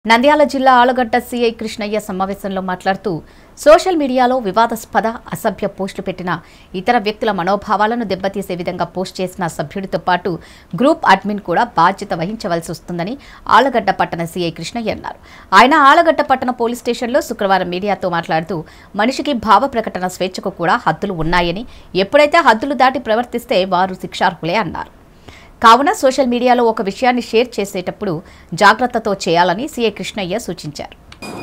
నంద్యాల జిల్లా ఆలగడ్డ సీఐ కృష్ణయ్య సమావేశంలో మాట్లాడుతూ సోషల్ మీడియాలో వివాదాస్పద అసభ్య పోస్టులు పెట్టిన ఇతర వ్యక్తుల మనోభావాలను దెబ్బతీసే విధంగా పోస్ట్ చేసిన సభ్యుడితో పాటు గ్రూప్ అడ్మిన్ కూడా బాధ్యత వహించవలసి వస్తుందని ఆలగడ్డ పట్టణ సీఐ కృష్ణయ్య అన్నారు ఆయన ఆలగడ్డ పట్టణ పోలీస్ స్టేషన్లో శుక్రవారం మీడియాతో మాట్లాడుతూ మనిషికి భావ ప్రకటన స్వేచ్ఛకు కూడా హద్దులు ఉన్నాయని ఎప్పుడైతే హద్దులు దాటి ప్రవర్తిస్తే వారు శిక్షార్హులే అన్నారు కావున సోషల్ మీడియాలో ఒక విషయాన్ని షేర్ చేసేటప్పుడు జాగ్రత్తతో చేయాలని సీఐ కృష్ణయ్య సూచించారు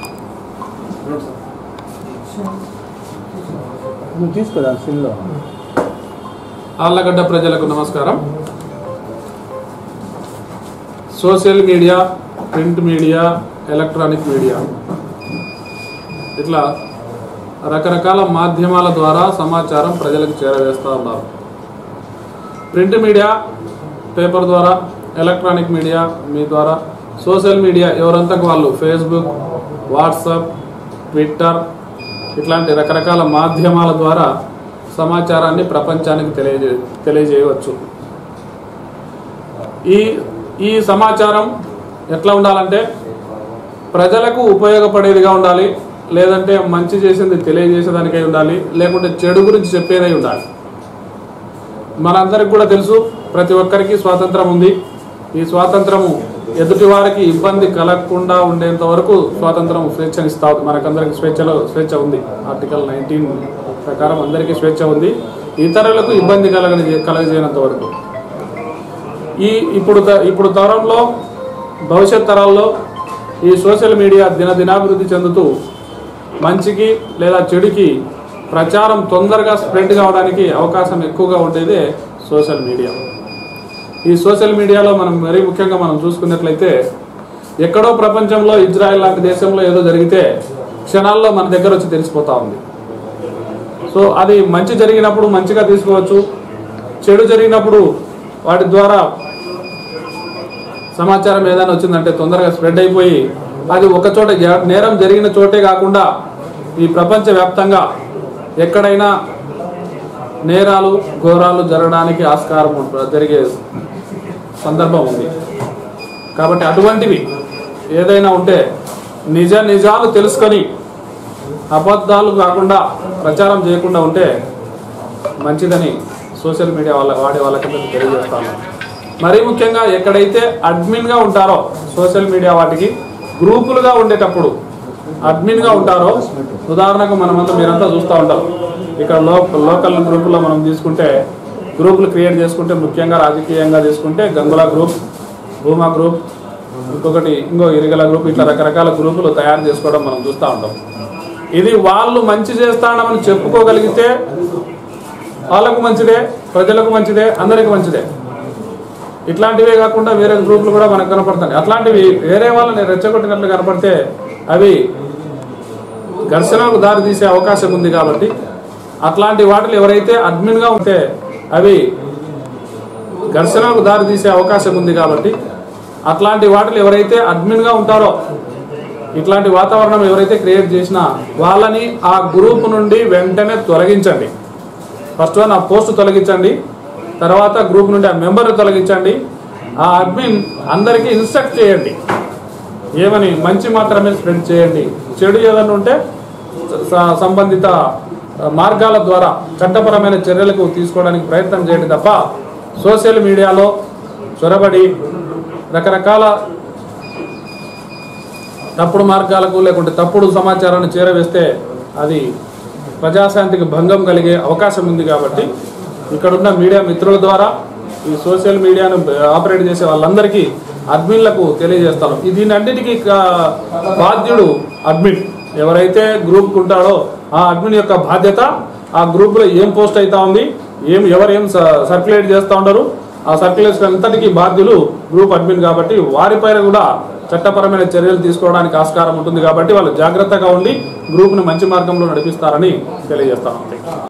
నువ్వు తీసుకురా సిల్లో ఆళ్ళగడ్డ ప్రజలకు నమస్కారం social media print media electronic media ఇట్లా రకరకాల మాధ్యమాల ద్వారా సమాచారం ప్రజలకు చేరవేస్తూ ఉన్నారు ప్రింట్ మీడియా పేపర్ ద్వారా ఎలక్ట్రానిక్ మీడియా మీ ద్వారా సోషల్ మీడియా ఎవరంతకు వాళ్ళు ఫేస్బుక్ వాట్సాప్ ట్విట్టర్ ఇట్లాంటి రకరకాల మాధ్యమాల ద్వారా సమాచారాన్ని ప్రపంచానికి తెలియజే తెలియజేయవచ్చు ఈ ఈ సమాచారం ఎట్లా ఉండాలంటే ప్రజలకు ఉపయోగపడేదిగా ఉండాలి లేదంటే మంచి చేసింది తెలియజేసేదానికై ఉండాలి లేకుంటే చెడు గురించి చెప్పేదై ఉండాలి మనందరికి కూడా తెలుసు ప్రతి ఒక్కరికి స్వాతంత్రం ఉంది ఈ స్వాతంత్రము ఎదుటి వారికి ఇబ్బంది కలగకుండా ఉండేంత వరకు స్వాతంత్రం స్వేచ్ఛనిస్తా మనకందరికి స్వేచ్ఛలో స్వేచ్ఛ ఉంది ఆర్టికల్ నైన్టీన్ ప్రకారం అందరికీ స్వేచ్ఛ ఉంది ఇతరులకు ఇబ్బంది కలగని కలగజేయనంత వరకు ఈ ఇప్పుడు త- ఇప్పుడు తరంలో భవిష్యత్ తరాల్లో ఈ సోషల్ మీడియా దినదినాభివృద్ధి చెందుతూ మంచికి లేదా చెడుకి ప్రచారం తొందరగా స్ప్రెడ్ కావడానికి అవకాశం ఎక్కువగా ఉండేదే సోషల్ మీడియా ఈ సోషల్ మీడియాలో మనం మరీ ముఖ్యంగా మనం చూసుకున్నట్లయితే ఎక్కడో ప్రపంచంలో ఇజ్రాయెల్ లాంటి దేశంలో ఏదో జరిగితే క్షణాల్లో మన దగ్గర వచ్చి తెలిసిపోతా ఉంది సో అది మంచి జరిగినప్పుడు మంచిగా తీసుకోవచ్చు చెడు జరిగినప్పుడు వాటి ద్వారా సమాచారం ఏదైనా వచ్చిందంటే తొందరగా స్ప్రెడ్ అయిపోయి అది ఒక చోట జ- నేరం జరిగిన చోటే కాకుండా ఈ ప్రపంచ వ్యాప్తంగా ఎక్కడైనా నేరాలు ఘోరాలు జరగడానికి ఆస్కారం ఉంటుంది జరిగే సందర్భం ఉంది కాబట్టి అటువంటివి ఏదైనా ఉంటే నిజ నిజాలు తెలుసుకొని అబద్ధాలు కాకుండా ప్రచారం చేయకుండా ఉంటే మంచిదని సోషల్ మీడియా వాళ్ళ వాడే వాళ్ళకందరికీ తెలియజేస్తాను మరీ ముఖ్యంగా ఎక్కడైతే అడ్మిన్గా ఉంటారో సోషల్ మీడియా వాటికి గ్రూపులుగా ఉండేటప్పుడు అడ్మిన్గా ఉంటారో ఉదాహరణకు మనమంతా మీరంతా చూస్తూ ఉంటారు ఇక్కడ లో లోకల్ గ్రూపులో మనం తీసుకుంటే గ్రూపులు క్రియేట్ చేసుకుంటే ముఖ్యంగా రాజకీయంగా తీసుకుంటే గంగుల గ్రూప్ భూమా గ్రూప్ ఇంకొకటి ఇంకో ఇరిగల గ్రూప్ ఇట్లా రకరకాల గ్రూపులు తయారు చేసుకోవడం మనం చూస్తూ ఉంటాం ఇది వాళ్ళు మంచి చేస్తానమని చెప్పుకోగలిగితే వాళ్ళకు మంచిదే ప్రజలకు మంచిదే అందరికి మంచిదే ఇట్లాంటివే కాకుండా వేరే గ్రూపులు కూడా మనకు కనపడుతున్నాయి అట్లాంటివి వేరే వాళ్ళని రెచ్చగొట్టినట్లు కనపడితే అవి ఘర్షణకు దారి తీసే అవకాశం ఉంది కాబట్టి అట్లాంటి వాటిలో ఎవరైతే అడ్మిన్గా ఉంటే అవి ఘర్షణకు దారి తీసే అవకాశం ఉంది కాబట్టి అట్లాంటి వాటిలో ఎవరైతే అడ్మిన్గా ఉంటారో ఇట్లాంటి వాతావరణం ఎవరైతే క్రియేట్ చేసినా వాళ్ళని ఆ గ్రూప్ నుండి వెంటనే తొలగించండి ఫస్ట్ వన్ ఆ పోస్ట్ తొలగించండి తర్వాత గ్రూప్ నుండి ఆ మెంబర్ తొలగించండి ఆ అడ్మిన్ అందరికీ ఇన్స్ట్రక్ట్ చేయండి ఏమని మంచి మాత్రమే స్ప్రెడ్ చేయండి చెడు ఏదైనా ఉంటే స- సంబంధిత మార్గాల ద్వారా చట్టపరమైన చర్యలకు తీసుకోవడానికి ప్రయత్నం చేయండి తప్ప సోషల్ మీడియాలో చొరబడి రకరకాల తప్పుడు మార్గాలకు లేకుంటే తప్పుడు సమాచారాన్ని చేరవేస్తే అది ప్రజాశాంతికి భంగం కలిగే అవకాశం ఉంది కాబట్టి ఇక్కడున్న మీడియా మిత్రుల ద్వారా ఈ సోషల్ మీడియాను ఆపరేట్ చేసే వాళ్ళందరికీ అడ్మిన్లకు తెలియజేస్తాను ఈ దీని అన్నిటికీ కా- బాధ్యుడు అడ్మిన్ ఎవరైతే గ్రూప్ ఉంటాడో ఆ అడ్మిన్ యొక్క బాధ్యత ఆ గ్రూప్లో ఏం పోస్ట్ అవుతా ఉంది ఏం ఎవరు ఏం సర్క్యులేట్ చేస్తూ ఉండరు ఆ సర్క్యులేషన్ అంతటికీ బాధ్యులు గ్రూప్ అడ్మిన్ కాబట్టి వారిపైన కూడా చట్టపరమైన చర్యలు తీసుకోవడానికి ఆస్కారం ఉంటుంది కాబట్టి వాళ్ళు జాగ్రత్తగా ఉండి గ్రూప్ను మంచి మార్గంలో నడిపిస్తారని తెలియజేస్తాను అంతే